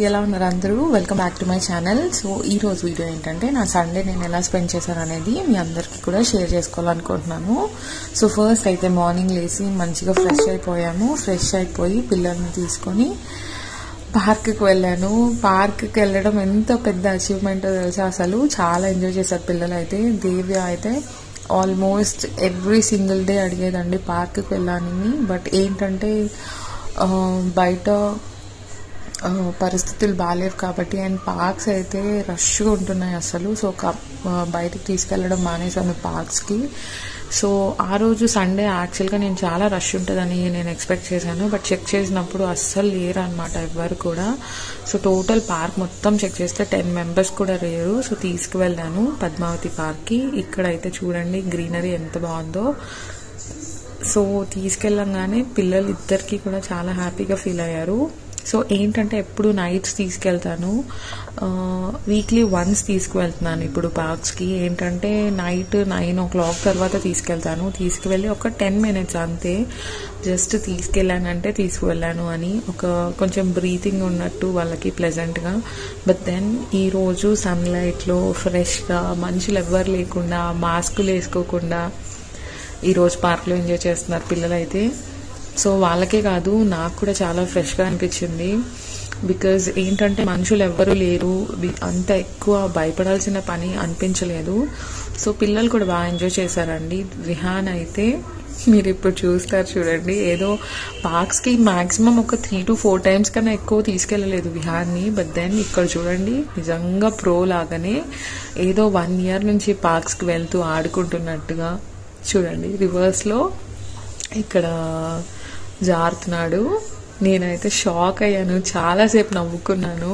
ఎలా ఉన్నారు అందరూ welcome back to my channel so ఈ రోజు వీడియో ఏంటంటే నా సండే నేను ఎలా స్పెండ్ చేశాను అనేది మీ అందరికీ కూడా షేర్ చేసుకోవాలనుకుంటున్నాను సో ఫస్ట్ అయితే మార్నింగ్ లేచి మంచిగా ఫ్రెష్ అయిపోయాను ఫ్రెష్ అయిపోయి పిల్లల్ని తీసుకొని పార్క్కి వెళ్ళాను పార్క్కి వెళ్ళడం ఎంత పెద్ద అచీవ్మెంట్ తెలుసా అసలు చాలా ఎంజాయ్ చేశారు పిల్లలు అయితే దేవ్య అయితే ఆల్మోస్ట్ ఎవ్రీ సింగిల్ డే అడిగేదండి పార్క్కి వెళ్ళాలని బట్ ఏంటంటే ఆ, బయట ఆ, పరిస్థితులు బాగాలేవు కాబట్టి అండ్ పార్క్స్ అయితే రష్గా ఉంటున్నాయి అసలు సో క- ఆ, బయటికి తీసుకెళ్ళడం మానేసాను పార్క్స్కి సో ఆ రోజు సండే యాక్చువల్గా నేను చాలా రష్ ఉంటుందని నేను ఎక్స్పెక్ట్ చేశాను బట్ చెక్ చేసినప్పుడు అస్సలు లేరు అనమాట ఎవ్వరు కూడా సో టోటల్ పార్క్ మొత్తం చెక్ చేస్తే టెన్ మెంబర్స్ కూడా లేరు సో తీసుకువెళ్ళాను పద్మావతి పార్క్కి ఇక్కడైతే చూడండి గ్రీనరీ ఎంత బాగుందో సో తీసుకెళ్ళంగానే పిల్లలు ఇద్దరికి కూడా చాలా హ్యాపీగా ఫీల్ అయ్యారు సో ఏంటంటే ఎప్పుడు నైట్స్ తీసుకెళ్తాను వీక్లీ వన్స్ తీసుకువెళ్తున్నాను ఇప్పుడు పార్క్స్కి ఏంటంటే నైట్ నైన్ ఓ క్లాక్ తర్వాత తీసుకెళ్తాను తీసుకువెళ్ళి ఒక టెన్ మినిట్స్ అంతే జస్ట్ తీసుకెళ్ళానంటే తీసుకువెళ్ళాను అని ఒక కొంచెం బ్రీతింగ్ ఉన్నట్టు వాళ్ళకి ప్లెజెంట్గా బట్ దెన్ ఈరోజు సన్లైట్లో ఫ్రెష్గా మనుషులు ఎవ్వరు లేకుండా మాస్కులు వేసుకోకుండా ఈరోజు పార్క్లో ఎంజాయ్ చేస్తున్నారు పిల్లలు అయితే సో వాళ్ళకే కాదు నాకు కూడా చాలా ఫ్రెష్గా అనిపించింది బికాజ్ ఏంటంటే మనుషులు ఎవ్వరూ లేరు వి- అంత ఎక్కువ భయపడాల్సిన పని అనిపించలేదు సో పిల్లలు కూడా బాగా ఎంజాయ్ చేశారండి విహాన్ అయితే మీరు ఇప్పుడు చూస్తారు చూడండి ఏదో పార్క్స్కి మాక్సిమం ఒక త్రీ టు ఫోర్ టైమ్స్ కన్నా ఎక్కువ తీసుకెళ్ళలేదు విహాన్ని బట్ దెన్ ఇక్కడ చూడండి నిజంగా ప్రో లాగానే ఏదో వన్ ఇయర్ నుంచి పార్క్స్కి వెళ్తూ ఆడుకుంటున్నట్టుగా చూడండి రివర్స్లో ఇక్కడ జారుతున్నాడు నేనైతే షాక్ అయ్యాను చాలాసేపు నవ్వుకున్నాను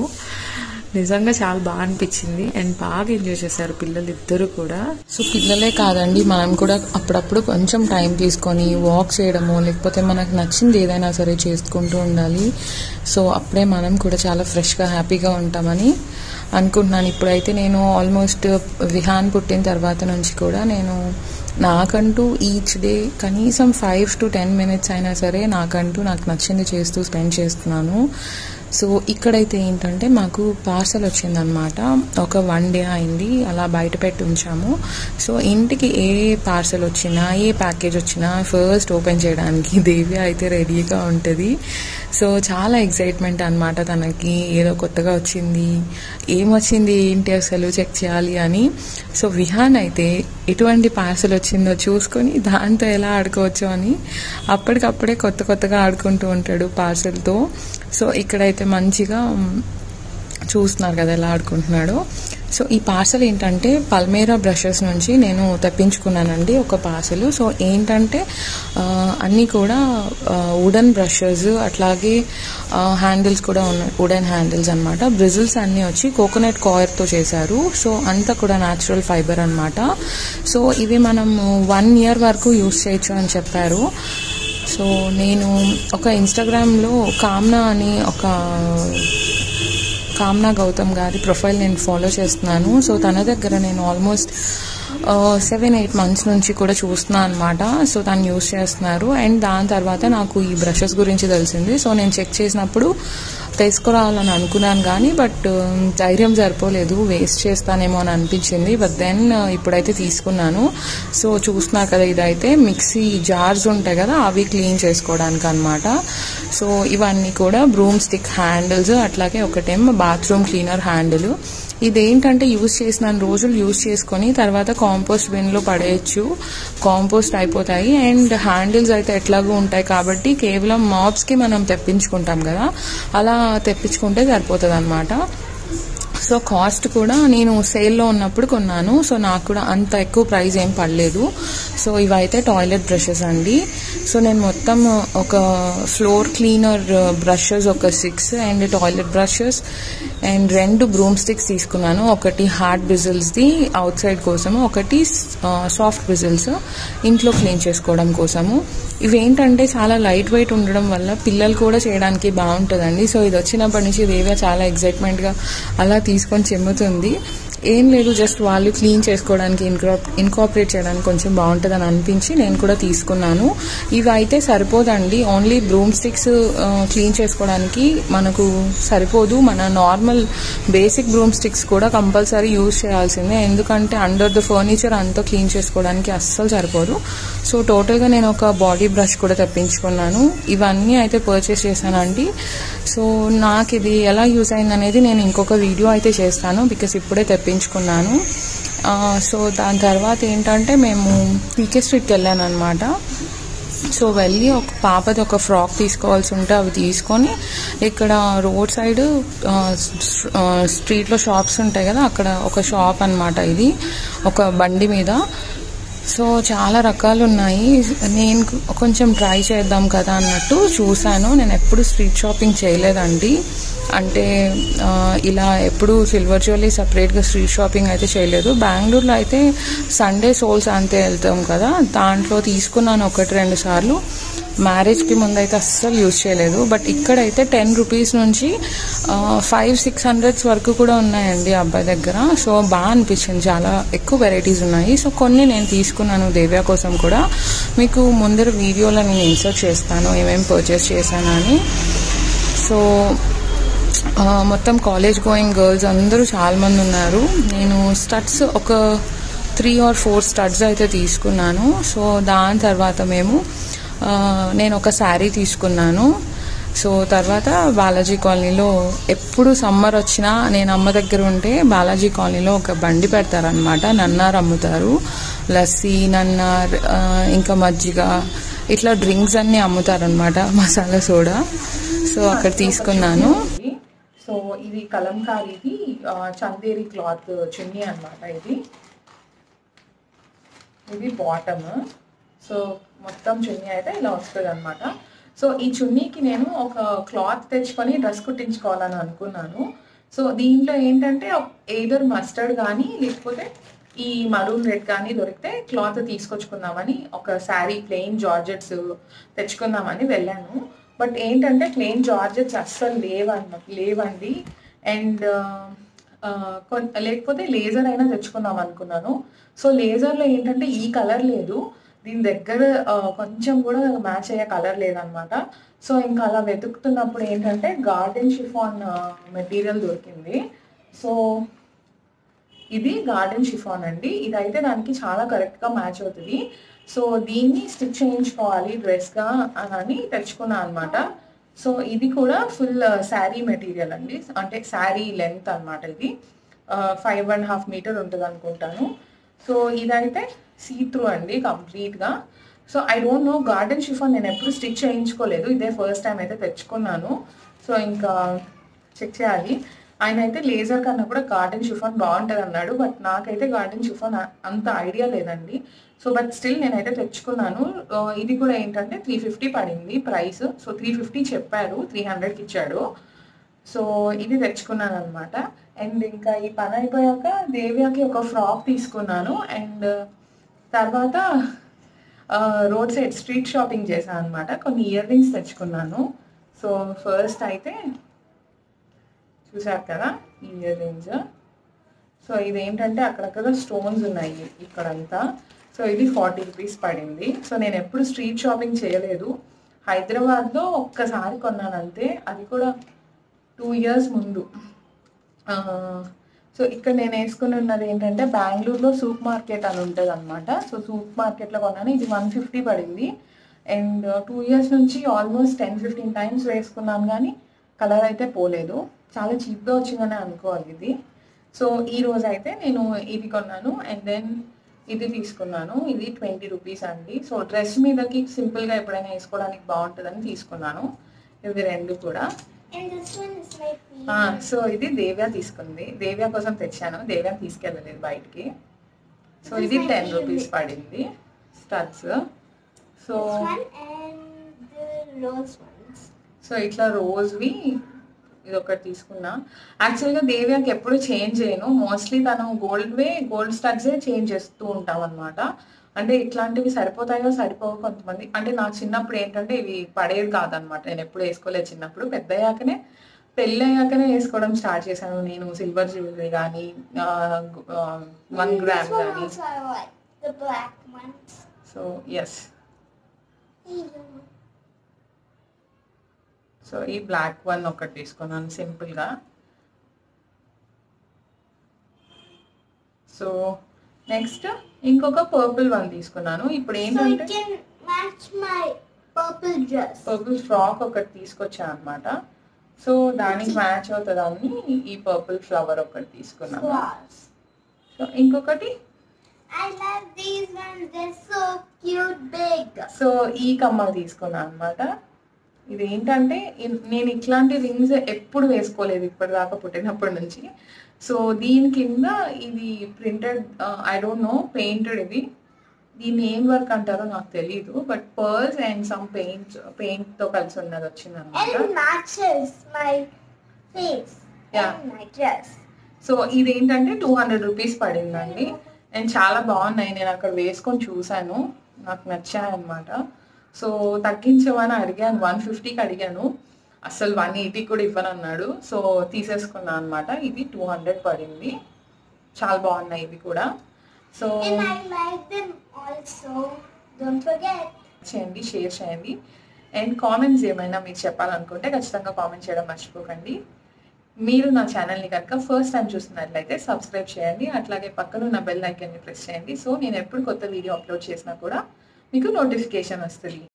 నిజంగా చాలా బాగా అనిపించింది అండ్ బాగా ఎంజాయ్ చేశారు పిల్లలు ఇద్దరు కూడా సో పిల్లలే కాదండి మనం కూడా అప్పుడప్పుడు కొంచెం టైం తీసుకొని వాక్ చేయడము లేకపోతే మనకు నచ్చింది ఏదైనా సరే చేసుకుంటూ ఉండాలి సో అప్పుడే మనం కూడా చాలా ఫ్రెష్గా హ్యాపీగా ఉంటామని అనుకుంటున్నాను ఇప్పుడైతే నేను ఆల్మోస్ట్ విహాన్ పుట్టిన తర్వాత నుంచి కూడా నేను నాకంటూ ఈచ్ డే కనీసం ఫైవ్ టు టెన్ మినిట్స్ అయినా సరే నాకంటూ నాకు నచ్చింది చేస్తూ స్పెండ్ చేస్తున్నాను సో ఇక్కడైతే ఏంటంటే మాకు పార్సల్ వచ్చిందనమాట ఒక వన్ డే అయింది అలా బయట పెట్టి ఉంచాము సో ఇంటికి ఏ పార్సల్ వచ్చినా ఏ ప్యాకేజ్ వచ్చినా ఫస్ట్ ఓపెన్ చేయడానికి దేవ్య అయితే రెడీగా ఉంటుంది సో చాలా ఎక్సైట్మెంట్ అనమాట తనకి ఏదో కొత్తగా వచ్చింది ఏమొచ్చింది ఏంటి అసలు చెక్ చేయాలి అని సో విహాన్ అయితే ఎటువంటి పార్సల్ వచ్చిందో చూసుకొని దాంతో ఎలా ఆడుకోవచ్చు అని అప్పటికప్పుడే కొత్త కొత్తగా ఆడుకుంటూ ఉంటాడు పార్సల్తో సో ఇక్కడైతే మంచిగా మ్, చూస్తున్నారు కదా ఎలా ఆడుకుంటున్నాడో సో ఈ పార్సల్ ఏంటంటే పల్మేరా బ్రషెస్ నుంచి నేను తెప్పించుకున్నానండి ఒక పార్సల్ సో ఏంటంటే ఆ, అన్నీ కూడా వుడెన్ బ్రషెస్ అట్లాగే హ్యాండిల్స్ కూడా ఉన్నాయి వుడెన్ హ్యాండిల్స్ అన్నమాట బ్రిజిల్స్ అన్నీ వచ్చి కోకోనట్ కాయర్తో చేశారు సో అంతా కూడా న్యాచురల్ ఫైబర్ అన్నమాట సో ఇవి మనం వన్ ఇయర్ వరకు యూస్ చేయొచ్చు అని చెప్పారు సో నేను ఒక ఇన్స్టాగ్రామ్లో కామ్నా అని ఒక కామ్నా గౌతమ్ గారి ప్రొఫైల్ నేను ఫాలో చేస్తున్నాను సో తన దగ్గర నేను ఆల్మోస్ట్ సెవెన్ ఎయిట్ మంత్స్ నుంచి కూడా చూస్తున్నాను అనమాట సో తను యూస్ చేస్తున్నారు అండ్ దాని తర్వాత నాకు ఈ బ్రషెస్ గురించి తెలిసింది సో నేను చెక్ చేసినప్పుడు తీసుకురావాలని అనుకున్నాను కానీ బట్ ధైర్యం సరిపోలేదు వేస్ట్ చేస్తానేమో అని అనిపించింది బట్ దెన్ ఇప్పుడైతే తీసుకున్నాను సో చూస్తున్నారు కదా ఇదైతే మిక్సీ జార్స్ ఉంటాయి కదా అవి క్లీన్ చేసుకోవడానికి అనమాట సో ఇవన్నీ కూడా బ్రూమ్ స్టిక్ హ్యాండిల్స్ అట్లాగే ఒకటేమో బాత్రూమ్ క్లీనర్ హ్యాండిల్ ఇదేంటంటే యూజ్ చేసిన రోజులు యూజ్ చేసుకొని తర్వాత కాంపోస్ట్ బిన్లో పడేయచ్చు కాంపోస్ట్ అయిపోతాయి అండ్ హ్యాండిల్స్ అయితే ఎట్లాగూ ఉంటాయి కాబట్టి కేవలం మాప్స్కి మనం తెప్పించుకుంటాం కదా అలా తెప్పించుకుంటే సరిపోతుంది అనమాట సో కాస్ట్ కూడా నేను సేల్లో ఉన్నప్పుడు కొన్నాను సో నాకు కూడా అంత ఎక్కువ ప్రైస్ ఏం పడలేదు సో ఇవైతే టాయిలెట్ బ్రషెస్ అండి సో నేను మొత్తం ఒక ఫ్లోర్ క్లీనర్ బ్రషెస్ ఒక six and toilet brushes and రెండు బ్రూమ్ స్టిక్స్ తీసుకున్నాను ఒకటి హార్డ్ బ్రిజిల్స్ది అవుట్ సైడ్ కోసము ఒకటి సాఫ్ట్ బ్రిజిల్స్ ఇంట్లో క్లీన్ చేసుకోవడం కోసము ఇవేంటంటే చాలా లైట్ వెయిట్ ఉండడం వల్ల పిల్లలు కూడా చేయడానికి బాగుంటుందండి సో ఇది వచ్చినప్పటి నుంచి దేవ్య చాలా ఎగ్జైట్మెంట్గా అలా తీసుకొని చెమ్ముతుంది ఏం లేదు జస్ట్ వాళ్ళు క్లీన్ చేసుకోవడానికి ఇన్క్రా ఇన్కాపరేట్ చేయడానికి కొంచెం బాగుంటుందని అనిపించి నేను కూడా తీసుకున్నాను ఇవి అయితే సరిపోదండి ఓన్లీ బ్రూమ్ స్టిక్స్ క్లీన్ చేసుకోవడానికి మనకు సరిపోదు మన నార్మల్ బేసిక్ బ్రూమ్ స్టిక్స్ కూడా కంపల్సరీ యూజ్ చేయాల్సిందే ఎందుకంటే అండర్ ద ఫర్నిచర్ అంతా క్లీన్ చేసుకోవడానికి అస్సలు సరిపోదు సో టోటల్గా నేను ఒక బాడీ బ్రష్ కూడా తెప్పించుకున్నాను ఇవన్నీ అయితే పర్చేస్ చేశానండి సో నాకు ఇది ఎలా యూజ్ అయింది అనేది నేను ఇంకొక వీడియో అయితే చేస్తాను బికాస్ ఇప్పుడే తెప్పించుకున్నాను ఆ, సో దాని తర్వాత ఏంటంటే మేము పీకే స్ట్రీట్కి వెళ్ళాను అనమాట సో వెళ్ళి ఒక పాపది ఒక ఫ్రాక్ తీసుకోవాల్సి ఉంటే అవి తీసుకొని ఇక్కడ రోడ్ సైడ్ ఆ, స్- ఆ, స్ట్రీట్లో షాప్స్ ఉంటాయి కదా అక్కడ ఒక షాప్ అన్నమాట ఇది ఒక బండి మీద సో చాలా రకాలు ఉన్నాయి నేను కొంచెం ట్రై చేద్దాం కదా అన్నట్టు చూశాను నేను ఎప్పుడు స్ట్రీట్ షాపింగ్ చేయలేదండి అంటే ఆ, ఇలా ఎప్పుడు సిల్వర్ జ్యువెలరీ సపరేట్గా స్ట్రీట్ షాపింగ్ అయితే చేయలేదు బెంగళూరులో అయితే సండే సోల్స్ అంతే వెళ్తాం కదా దాంట్లో తీసుకున్నాను ఒకటి రెండు సార్లు మ్యారేజ్కి ముందు అయితే అస్సలు యూజ్ చేయలేదు బట్ ఇక్కడైతే టెన్ రూపీస్ నుంచి ఫైవ్ సిక్స్ హండ్రెడ్స్ వరకు కూడా ఉన్నాయండి ఆ అబ్బాయి దగ్గర సో బాగా అనిపించింది చాలా ఎక్కువ వెరైటీస్ ఉన్నాయి సో కొన్ని నేను తీసుకున్నాను దేవ్య కోసం కూడా మీకు ముందర వీడియోలో నేను ఇన్సర్ట్ చేస్తాను ఏమేమి పర్చేస్ చేశాను అని సో ఆ, మొత్తం కాలేజ్ గోయింగ్ గర్ల్స్ అందరూ చాలా మంది ఉన్నారు నేను స్టడ్స్ ఒక త్రీ ఆర్ ఫోర్ స్టడ్స్ అయితే తీసుకున్నాను సో దాని తర్వాత మేము ఆ, నేను ఒక శారీ తీసుకున్నాను సో తర్వాత బాలాజీ కాలనీలో ఎప్పుడు సమ్మర్ వచ్చినా నేను అమ్మ దగ్గర ఉంటే బాలాజీ కాలనీలో ఒక బండి పెడతారనమాట నన్నార్ అమ్ముతారు లస్సీ నన్నార్ ఆ, ఇంకా మజ్జిగ ఇట్లా డ్రింక్స్ అన్ని అమ్ముతారనమాట మసాలా సోడా సో అక్కడ తీసుకున్నాను సో ఇది కలంకారీది ఆ, చందేరి క్లాత్ చున్నీ అన్నమాట ఇది ఇది బాటమ్ సో మొత్తం చున్నీ అయితే ఇలా వస్తుంది అనమాట సో ఈ చున్నీకి నేను ఒక క్లాత్ తెచ్చుకొని డ్రెస్ కుట్టించుకోవాలని అనుకున్నాను సో దీంట్లో ఏంటంటే ఎయిదర్ మస్టర్డ్ కానీ లేకపోతే ఈ మరూన్ రెడ్ కానీ దొరికితే క్లాత్ తీసుకొచ్చుకుందామని ఒక శారీ ప్లెయిన్ జార్జెట్స్ తెచ్చుకుందామని వెళ్ళాను బట్ ఏంటంటే ప్లెయిన్ జార్జెట్స్ అస్సలు లేవన్న లేవండి అండ్ లేకపోతే లేజర్ అయినా తెచ్చుకుందాం అనుకున్నాను సో లేజర్లో ఏంటంటే ఈ కలర్ లేదు దీని దగ్గర ఆ, కొంచెం కూడా మ్యాచ్ అయ్యే కలర్ లేదనమాట సో ఇంకా అలా వెతుకుతున్నప్పుడు ఏంటంటే గార్డెన్ షిఫాన్ మెటీరియల్ దొరికింది సో ఇది గార్డెన్ షిఫాన్ అండి ఇదైతే దానికి చాలా కరెక్ట్గా మ్యాచ్ అవుతుంది సో దీన్ని స్టిచ్ చేయించుకోవాలి డ్రెస్గా అని తెచ్చుకున్నా అనమాట సో ఇది కూడా ఫుల్ శారీ మెటీరియల్ అండి అంటే శారీ లెంత్ అన్నమాట ఇది ఫైవ్ అండ్ హాఫ్ మీటర్ ఉంటుంది అనుకుంటాను సో ఇదైతే సీ త్రూ అండి కంప్లీట్గా so I don't know garden chiffon నేను ఎప్పుడు స్టిచ్ చేయించుకోలేదు ఇదే ఫస్ట్ టైం అయితే తెచ్చుకున్నాను సో ఇంకా చెక్ చేయాలి ఆయన అయితే లేజర్ కన్నా కూడా గార్డెన్ షిఫాన్ బాగుంటుంది అన్నాడు బట్ నాకైతే గార్డెన్ షిఫాన్ అంత ఐడియా లేదండి సో బట్ స్టిల్ నేనైతే తెచ్చుకున్నాను ఆ, ఇది కూడా ఏంటంటే త్రీ ఫిఫ్టీ పడింది ప్రైస్ సో త్రీ ఫిఫ్టీ చెప్పారు త్రీ హండ్రెడ్కి ఇచ్చాడు సో ఇది తెచ్చుకున్నాను అనమాట అండ్ ఇంకా ఈ పని అయిపోయాక దేవ్యాకి ఒక ఫ్రాక్ తీసుకున్నాను అండ్ తర్వాత రోడ్ సైడ్ స్ట్రీట్ షాపింగ్ చేశాను అనమాట కొన్ని ఇయర్ రింగ్స్ తెచ్చుకున్నాను సో ఫస్ట్ అయితే చూసారు కదా ఈ ఇయర్ రింగ్స్ సో ఇదేంటంటే అక్కడక్కడ స్టోన్స్ ఉన్నాయి ఇక్కడంతా సో ఇది ఫార్టీ రూపీస్ పడింది సో నేను ఎప్పుడు స్ట్రీట్ షాపింగ్ చేయలేదు హైదరాబాద్లో ఒక్కసారి కొన్నాను అంతే అది కూడా టూ ఇయర్స్ ముందు ఆ, సో ఇక్కడ నేను వేసుకుని ఉన్నది ఏంటంటే బెంగళూరులో సూప్ మార్కెట్ అని ఉంటుంది అనమాట సో సూప్ మార్కెట్లో కొన్నాను ఇది వన్ ఫిఫ్టీ పడింది అండ్ టూ ఇయర్స్ నుంచి ఆల్మోస్ట్ టెన్ ఫిఫ్టీన్ టైమ్స్ వేసుకున్నాను కానీ కలర్ అయితే పోలేదు చాలా చీప్గా వచ్చిందని అనుకోవాలి ఇది సో ఈ రోజు అయితే నేను ఇది కొన్నాను అండ్ దెన్ ఇది తీసుకున్నాను ఇది ట్వంటీ రూపీస్ అండి సో డ్రెస్ మీదకి సింపుల్గా ఎప్పుడైనా వేసుకోవడానికి బాగుంటుందని తీసుకున్నాను ఇవి రెండు కూడా And this one is like ఆ, సో ఇది దేవ్య తీసుకుంది దేవ్య కోసం తెచ్చాను దేవ్య తీసుకెళ్ళలేదు బయటికి సో ఇది టెన్ రూపీస్ పడింది studs so this one and the rose ones. So ఇట్లా రోజువి ఇది ఒకటి తీసుకున్నా యాక్చువల్గా దేవ్యాకి ఎప్పుడు చేంజ్ చేయను మోస్ట్లీ తను గోల్డ్ వే గోల్డ్ స్టడ్సే చేంజ్ చేస్తూ ఉంటాం అనమాట అంటే ఇట్లాంటివి సరిపోతాయో సరిపోవు కొంతమంది అంటే నాకు చిన్నప్పుడు ఏంటంటే ఇవి పడేవి కాదనమాట నేను ఎప్పుడు వేసుకోలేదు చిన్నప్పుడు పెద్దయ్యాకనే పెళ్ళి అయ్యాకనే వేసుకోవడం స్టార్ట్ చేశాను నేను సిల్వర్ జ్యువెలరీ కానీ one And gram this one కానీ also I like. The black ones. So yes Even so ఈ బ్లాక్ వన్ ఒకటి తీసుకున్నాను సింపుల్గా సో నెక్స్ట్ ఇంకొక పర్పుల్ వన్ తీసుకున్నాను ఇప్పుడు So it ఏంటంటే can match my purple dress. Purple frock ఒకటి తీసుకొచ్చాను అనమాట సో దానికి మ్యాచ్ అవుతుందని ఈ పర్పుల్ ఫ్లవర్ ఒకటి తీసుకున్నాను Flowers. సో ఇంకొకటి I love these ones. They're so cute, big. So ఈ కమ్మలు తీసుకున్నాను అనమాట ఇది ఏంటంటే ఇన్- నేను ఇట్లాంటి రింగ్స్ ఎప్పుడు వేసుకోలేదు ఇప్పటిదాకా పుట్టినప్పటి నుంచి సో దీని కింద ఇది printed I don't know painted ఇది దీన్ని ఏం వర్క్ అంటారో నాకు తెలియదు but pearls and some paint paint తో కలిసి ఉన్నది వచ్చింది And అనమాట it matches my face Yeah. and my dress. So ఇది ఏంటంటే టూ హండ్రెడ్ రూపీస్ పడిందండి అండ్ చాలా బాగున్నాయి నేను అక్కడ వేసుకొని చూశాను నాకు నచ్చాయి అనమాట సో తగ్గించమని అడిగాను వన్ ఫిఫ్టీకి అడిగాను అసలు వన్ ఎయిటీ కూడా ఇవ్వనన్నాడు సో తీసేసుకున్నాను అనమాట ఇది టూ హండ్రెడ్ పడింది చాలా బాగున్నాయి ఇవి కూడా so And I like them also. Don't forget. చేయండి షేర్ చేయండి అండ్ కామెంట్స్ ఏమైనా మీరు చెప్పాలనుకుంటే ఖచ్చితంగా కామెంట్ చేయడం మర్చిపోకండి మీరు నా ఛానల్ని కనుక ఫస్ట్ టైం చూస్తున్నట్లయితే సబ్స్క్రైబ్ చేయండి అట్లాగే పక్కన ఉన్న బెల్ ఐకాన్ని ప్రెస్ చేయండి సో నేను ఎప్పుడు కొత్త వీడియో అప్లోడ్ చేసినా కూడా మీకు నోటిఫికేషన్ వస్తుంది